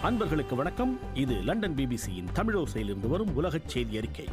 அன்பர்களுக்கு வணக்கம் இது லண்டன் பிபிசியின் தமிழோசையிலிருந்து வரும் உலகச் செய்தி அறிக்கை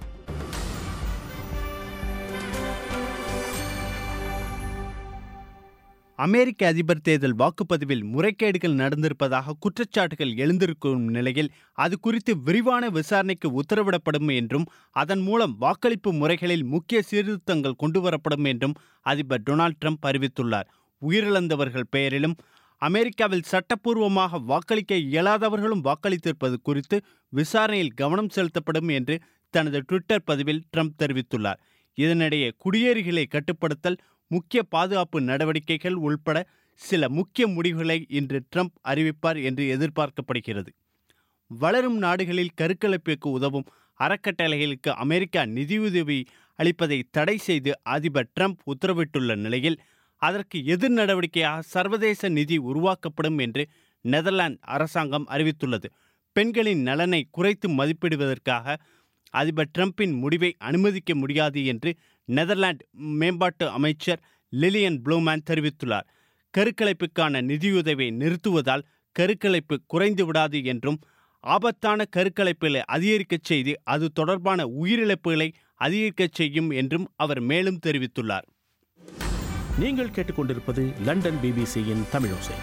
அமெரிக்க அதிபர் தேர்தல் வாக்குப்பதிவில் முறைகேடுகள் நடந்திருப்பதாக குற்றச்சாட்டுகள் எழுந்திருக்கும் நிலையில் அது குறித்து விரிவான விசாரணைக்கு உத்தரவிடப்படும் என்றும் அதன் மூலம் வாக்களிப்பு முறைகளில் முக்கிய சீர்திருத்தங்கள் கொண்டுவரப்படும் என்றும் அதிபர் டொனால்ட் ட்ரம்ப் அறிவித்துள்ளார் உயிரிழந்தவர்கள் பெயரிலும் அமெரிக்காவில் சட்டப்பூர்வமாக வாக்களிக்க இயலாதவர்களும் வாக்களித்திருப்பது குறித்து விசாரணையில் கவனம் செலுத்தப்படும் என்று தனது ட்விட்டர் பதிவில் ட்ரம்ப் தெரிவித்துள்ளார் இதனிடையே குடியேறிகளை கட்டுப்படுத்தல் முக்கிய பாதுகாப்பு நடவடிக்கைகள் உள்பட சில முக்கிய முடிவுகளை இன்று ட்ரம்ப் அறிவிப்பார் என்று எதிர்பார்க்கப்படுகிறது வளரும் நாடுகளில் கருக்கலைப்புக்கு உதவும் அறக்கட்டளைகளுக்கு அமெரிக்கா நிதியுதவி அளிப்பதை தடை செய்து அதிபர் ட்ரம்ப் உத்தரவிட்டுள்ள நிலையில் அதற்கு எதிர் நடவடிக்கையாக சர்வதேச நிதி உருவாக்கப்படும் என்று நெதர்லாந்து அரசாங்கம் அறிவித்துள்ளது பெண்களின் நலனை குறைத்து மதிப்பிடுவதற்காக அதிபர் ட்ரம்பின் முடிவை அனுமதிக்க முடியாது என்று நெதர்லாந்து மேம்பாட்டு அமைச்சர் லிலியன் ப்ளூமேன் தெரிவித்துள்ளார் கருக்கலைப்புக்கான நிதியுதவியை நிறுத்துவதால் கருக்கலைப்பு குறைந்து விடாது என்றும் ஆபத்தான கருக்கலைப்புகளை அதிகரிக்கச் செய்து அது தொடர்பான உயிரிழப்புகளை அதிகரிக்கச் செய்யும் என்றும் அவர் மேலும் தெரிவித்துள்ளார் நீங்கள் கேட்டுக்கொண்டிருப்பது லண்டன் பிபிசியின் தமிழோசை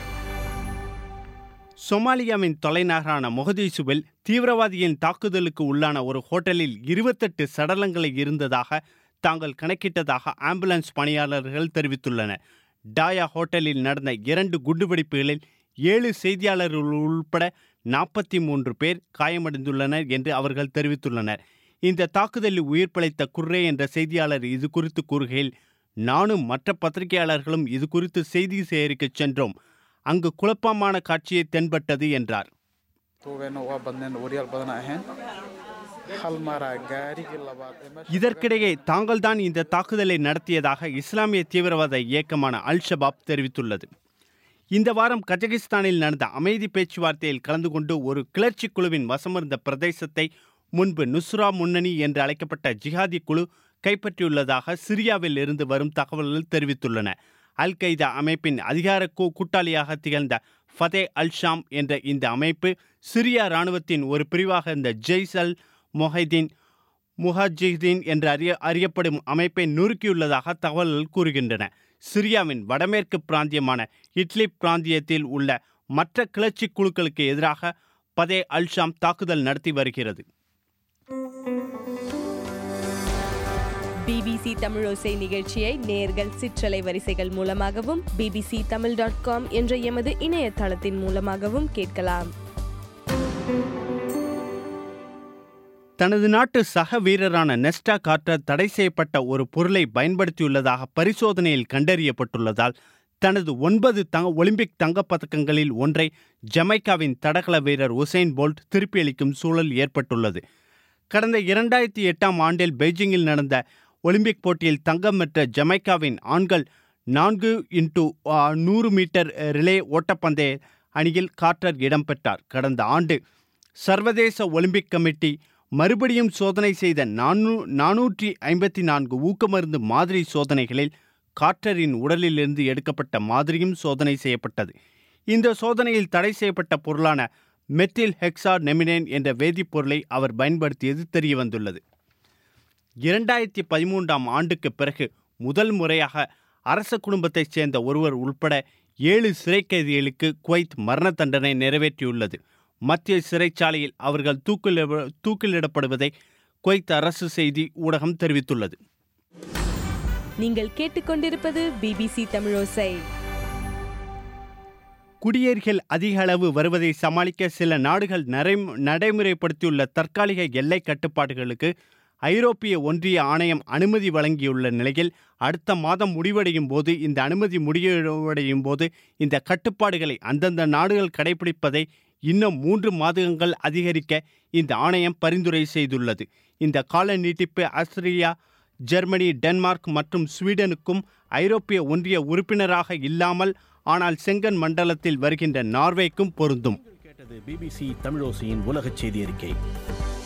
சொமாலியாவின் தலைநகரான மொகதீசுவில் தீவிரவாதியின் தாக்குதலுக்கு உள்ளான ஒரு ஹோட்டலில் இருபத்தெட்டு சடலங்களை இருந்ததாக தாங்கள் கணக்கிட்டதாக ஆம்புலன்ஸ் பணியாளர்கள் தெரிவித்துள்ளனர் டாயா ஹோட்டலில் நடந்த இரண்டு குண்டுவெடிப்புகளில் ஏழு செய்தியாளர்கள் உள்பட நாற்பத்தி மூன்று பேர் காயமடைந்துள்ளனர் என்று அவர்கள் தெரிவித்துள்ளனர் இந்த தாக்குதலில் உயிர் பிழைத்த குர்ரே என்ற செய்தியாளர் இது குறித்து கூறுகையில் நானும் மற்ற பத்திரிகையாளர்களும் இது குறித்து செய்தி சேகரிக்கச் சென்றோம் அங்கு குழப்பமான காட்சியை தென்பட்டது என்றார் tuugeenna waa badneen waryaal badan ahayn hal maraa gaarigii labaad ee meesha இதற்கிடையே தாங்கள்தான் இந்த தாக்குதலை நடத்தியதாக இஸ்லாமிய தீவிரவாத இயக்கமான அல் ஷபாப் தெரிவித்துள்ளது இந்த வாரம் கஜகிஸ்தானில் நடந்த அமைதி பேச்சுவார்த்தையில் கலந்து கொண்டு ஒரு கிளர்ச்சி குழுவின் வசமிருந்த பிரதேசத்தை முன்பு நுஸ்ரா முன்னணி என்று அழைக்கப்பட்ட ஜிஹாதி குழு கைப்பற்றியுள்ளதாக சிரியாவில் இருந்து வரும் தகவல்கள் தெரிவித்துள்ளன அல் கைதா அமைப்பின் அதிகார கூ- கூட்டாளியாக திகழ்ந்த ஃபதே அல் ஷாம் என்ற இந்த அமைப்பு சிரியா இராணுவத்தின் ஒரு பிரிவாக இந்த ஜெய்ஸ் அல் மொஹைதீன் முஹாஜிதீன் என்று அறிய அறியப்படும் அமைப்பை நொறுக்கியுள்ளதாக தகவல்கள் கூறுகின்றன சிரியாவின் வடமேற்கு பிராந்தியமான இட்லிப் பிராந்தியத்தில் உள்ள மற்ற கிளர்ச்சி குழுக்களுக்கு எதிராக பதே அல் ஷாம் தாக்குதல் நடத்தி வருகிறது பிபிசி தமிழோசை நிகழ்ச்சியை நேர்கள் சிற்றலை வரிசைகள் மூலமாகவும் பிபிசி தமிழ் டாட் காம் என்ற எமது இணையதளத்தின் மூலமாகவும் கேட்கலாம் தனது நாட்டு சக வீரரான நெஸ்டா கார்ட்டர் தடை செய்யப்பட்ட ஒரு பொருளை பயன்படுத்தியுள்ளதாக பரிசோதனையில் கண்டறியப்பட்டுள்ளதால் தனது ஒன்பது தங்க ஒலிம்பிக் தங்கப் பதக்கங்களில் ஒன்றை ஜமைக்காவின் தடகள வீரர் உசைன் போல்ட் திருப்பியளிக்கும் சூழல் ஏற்பட்டுள்ளது கடந்த இரண்டாயிரத்தி எட்டாம் ஆண்டில் பெய்ஜிங்கில் நடந்த ஒலிம்பிக் போட்டியில் தங்கம் பெற்ற ஜமைக்காவின் ஆண்கள் நான்கு இன்டு நூறு மீட்டர் ரிலே ஓட்டப்பந்தய அணியில் கார்ட்டர் இடம்பெற்றார் கடந்த ஆண்டு சர்வதேச ஒலிம்பிக் கமிட்டி மறுபடியும் சோதனை செய்த நானூ நானூற்றி ஐம்பத்தி நான்கு ஊக்கமருந்து மாதிரி சோதனைகளில் கார்ட்டரின் உடலிலிருந்து எடுக்கப்பட்ட மாதிரியும் சோதனை செய்யப்பட்டது இந்த சோதனையில் தடை செய்யப்பட்ட பொருளான மெத்தில் ஹெக்ஸா நெமினேன் என்ற வேதிப்பொருளை அவர் பயன்படுத்தியது தெரியவந்துள்ளது இரண்டாயிரத்தி பதிமூன்றாம் ஆண்டுக்கு பிறகு முதல் முறையாக அரச குடும்பத்தைச் சேர்ந்த ஒருவர் உள்பட ஏழு சிறை கைதிகளுக்கு குவைத் மரண தண்டனை நிறைவேற்றியுள்ளது மத்திய சிறைச்சாலையில் அவர்கள் தூக்கில் தூக்கிலிடப்படுவதை குவைத் அரசு செய்தி ஊடகம் தெரிவித்துள்ளது நீங்கள் கேட்டுக்கொண்டிருப்பது பிபிசி தமிழோசை குடியேறிகள் அதிக அளவு வருவதை சமாளிக்க சில நாடுகள் நரை நடைமுறைப்படுத்தியுள்ள தற்காலிக எல்லை கட்டுப்பாடுகளுக்கு ஐரோப்பிய ஒன்றிய ஆணையம் அனுமதி வழங்கியுள்ள நிலையில் அடுத்த மாதம் முடிவடையும் போது இந்த அனுமதி முடிவடையும் போது இந்த கட்டுப்பாடுகளை அந்தந்த நாடுகள் கடைபிடிப்பதை இன்னும் மூன்று மாதங்கள் அதிகரிக்க இந்த ஆணையம் பரிந்துரை செய்துள்ளது இந்த கால நீட்டிப்பு ஆஸ்திரேலியா ஜெர்மனி டென்மார்க் மற்றும் ஸ்வீடனுக்கும் ஐரோப்பிய ஒன்றிய உறுப்பினராக இல்லாமல் ஆனால் செங்கன் மண்டலத்தில் வருகின்ற நார்வேக்கும் பொருந்தும் கேட்டது பிபிசி தமிழோசையின் உலகச் செய்தி அறிக்கை